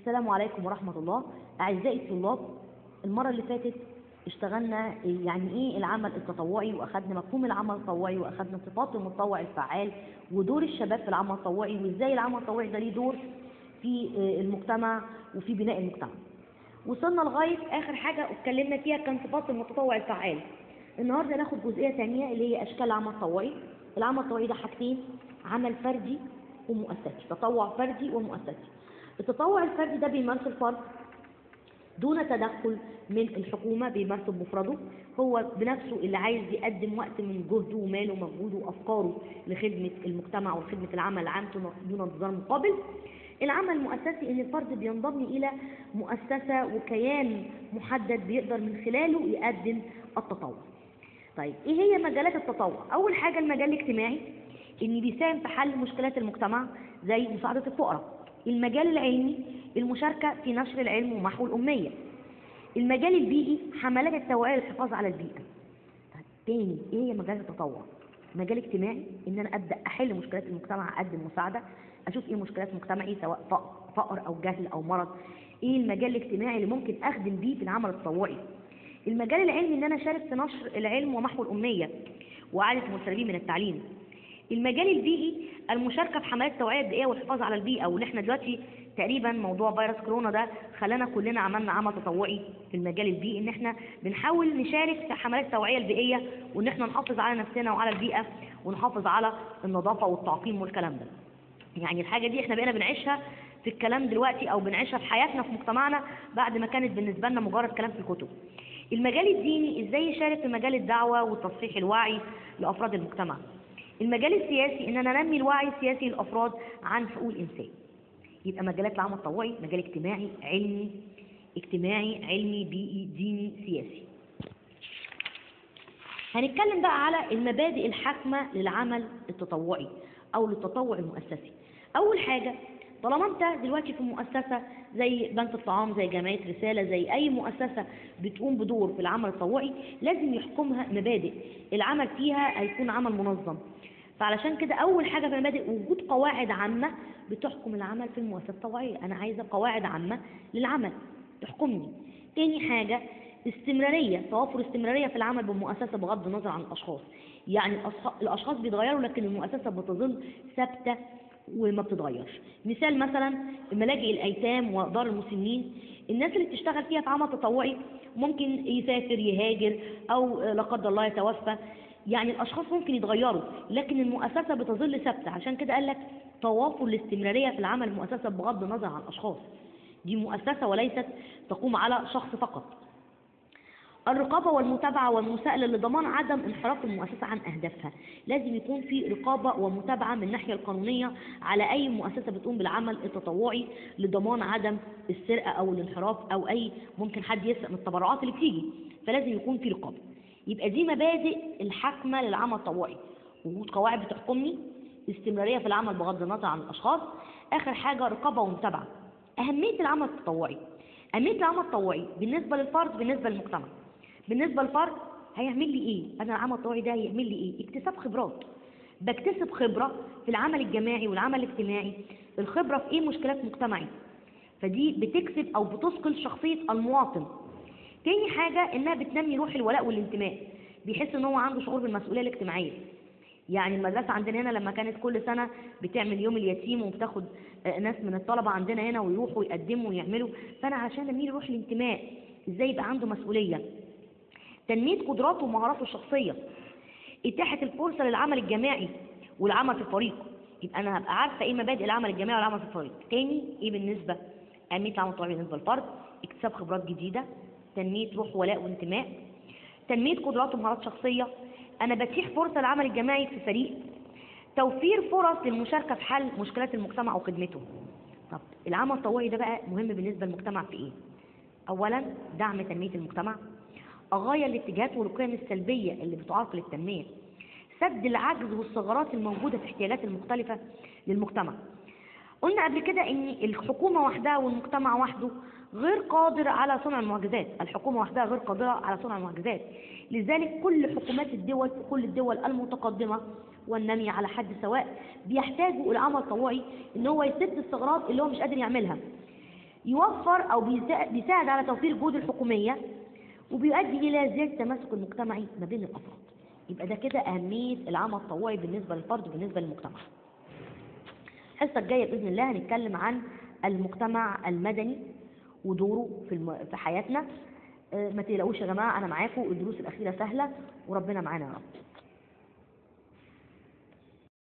السلام عليكم ورحمة الله أعزائي الطلاب المرة اللي فاتت اشتغلنا يعني ايه العمل التطوعي واخدنا مفهوم العمل التطوعي واخدنا صفات المتطوع الفعال ودور الشباب في العمل التطوعي وازاي العمل التطوعي ده ليه دور في آه، المجتمع وفي بناء المجتمع وصلنا لغاية آخر حاجة اتكلمنا فيها كان صفات المتطوع الفعال النهارده ناخد جزئية تانية اللي هي أشكال العمل التطوعي العمل التطوعي ده حاجتين عمل فردي ومؤسسي تطوع فردي ومؤسسي التطوع الفردي ده بيمارسه الفرد دون تدخل من الحكومة بيمارسه بمفرده هو بنفسه اللي عايز يقدم وقت من جهده وماله ومجهوده وأفكاره لخدمة المجتمع وخدمة العمل العام دون انتظار مقابل العمل المؤسسي ان الفرد بينضم الى مؤسسة وكيان محدد بيقدر من خلاله يقدم التطوع طيب ايه هي مجالات التطوع اول حاجة المجال الاجتماعي ان بيساهم في حل مشكلات المجتمع زي مساعدة الفقراء المجال العلمي المشاركة في نشر العلم ومحو الأمية المجال البيئي حملات التوعية للحفاظ على البيئة طيب تاني ايه هي مجال التطوع مجال اجتماعي ان انا ابدا احل مشكلات المجتمع اقدم مساعده اشوف ايه مشكلات مجتمعي سواء ف- فقر او جهل او مرض ايه المجال الاجتماعي اللي ممكن اخدم بيه في العمل التطوعي المجال العلمي ان انا اشارك في نشر العلم ومحو الاميه واعاده المغتربين من التعليم المجال البيئي المشاركه في حملات التوعيه البيئيه والحفاظ على البيئه واللي احنا دلوقتي تقريبا موضوع فيروس كورونا ده خلانا كلنا عملنا عمل تطوعي في المجال البيئي ان احنا بنحاول نشارك في حملات التوعيه البيئيه وان احنا نحافظ على نفسنا وعلى البيئه ونحافظ على النظافه والتعقيم والكلام ده يعني الحاجه دي احنا بقينا بنعيشها في الكلام دلوقتي او بنعيشها في حياتنا في مجتمعنا بعد ما كانت بالنسبه لنا مجرد كلام في الكتب المجال الديني ازاي يشارك في مجال الدعوه وتصحيح الوعي لافراد المجتمع المجال السياسي ان انا انمي الوعي السياسي للافراد عن حقوق الانسان يبقى مجالات العمل التطوعي مجال اجتماعي علمي اجتماعي علمي بيئي ديني سياسي هنتكلم بقى على المبادئ الحاكمة للعمل التطوعي أو للتطوع المؤسسي أول حاجة طالما أنت دلوقتي في مؤسسة زي بنك الطعام زي جمعية رسالة زي أي مؤسسة بتقوم بدور في العمل التطوعي لازم يحكمها مبادئ العمل فيها هيكون عمل منظم فعلشان كده أول حاجة في المبادئ وجود قواعد عامة بتحكم العمل في المؤسسة التطوعية أنا عايزة قواعد عامة للعمل تحكمني تاني حاجة استمرارية توافر استمرارية في العمل بالمؤسسة بغض النظر عن الأشخاص يعني الأصح- الأشخاص بيتغيروا لكن المؤسسة بتظل ثابتة وما بتتغيرش مثال مثلا ملاجئ الأيتام ودار المسنين الناس اللي بتشتغل فيها في عمل تطوعي ممكن يسافر يهاجر أو لا قدر الله يتوفى يعني الأشخاص ممكن يتغيروا لكن المؤسسة بتظل ثابتة عشان كده قال لك توافر الاستمرارية في العمل المؤسسة بغض النظر عن الأشخاص دي مؤسسة وليست تقوم على شخص فقط الرقابة والمتابعة والمساءلة لضمان عدم انحراف المؤسسة عن أهدافها لازم يكون في رقابة ومتابعة من الناحية القانونية على أي مؤسسة بتقوم بالعمل التطوعي لضمان عدم السرقة أو الانحراف أو أي ممكن حد يسرق من التبرعات اللي بتيجي فلازم يكون في رقابة يبقى دي مبادئ الحاكمة للعمل التطوعي وجود قواعد بتحكمني استمرارية في العمل بغض النظر عن الأشخاص آخر حاجة رقابة ومتابعة أهمية العمل التطوعي أهمية العمل التطوعي بالنسبة للفرد بالنسبة للمجتمع بالنسبة للفرد هيعمل لي ايه انا العمل التطوعي ده هيعمل لي ايه اكتساب خبرات بكتسب خبرة في العمل الجماعي والعمل الاجتماعي الخبرة في ايه مشكلات مجتمعي فدي بتكسب او بتثقل شخصية المواطن تاني حاجة انها بتنمي روح الولاء والانتماء بيحس ان هو عنده شعور بالمسؤولية الاجتماعية يعني المدرسة عندنا هنا لما كانت كل سنة بتعمل يوم اليتيم وبتاخد آه، ناس من الطلبة عندنا هنا ويروحوا يقدموا ويعملوا فأنا عشان أميل روح الانتماء إزاي يبقى عنده مسؤولية تنمية قدراته ومهاراته الشخصية إتاحة الفرصة للعمل الجماعي والعمل في الفريق يبقى أنا هبقى عارفة إيه مبادئ العمل الجماعي والعمل في الفريق تاني إيه بالنسبة أهمية العمل الطوعي بالنسبة للفرد اكتساب خبرات جديدة تنمية روح ولاء وانتماء تنمية قدرات ومهارات شخصية أنا بتيح فرصة للعمل الجماعي في فريق توفير فرص للمشاركة في حل مشكلات المجتمع وخدمته طب العمل التطوعي ده بقى مهم بالنسبة للمجتمع في إيه؟ أولا دعم تنمية المجتمع أغاية الاتجاهات والقيم السلبية اللي بتعرقل التنمية سد العجز والثغرات الموجودة في احتياجات المختلفة للمجتمع قلنا قبل كده ان الحكومة وحدها والمجتمع وحده غير قادر على صنع المعجزات الحكومة وحدها غير قادرة على صنع المعجزات لذلك كل حكومات الدول وكل الدول المتقدمة والنامية على حد سواء بيحتاجوا العمل التطوعي ان هو يسد الثغرات اللي هو مش قادر يعملها يوفر أو بيسا- بيساعد على توفير الجهود الحكومية وبيؤدي إلى زيادة التماسك المجتمعي ما بين الأفراد يبقى ده كده أهمية العمل التطوعي بالنسبة للفرد وبالنسبة للمجتمع الحصة الجاية بإذن الله هنتكلم عن المجتمع المدني ودوره في الم... في حياتنا آه، ما تقلقوش يا جماعة أنا معاكم الدروس الأخيرة سهلة وربنا معانا يا رب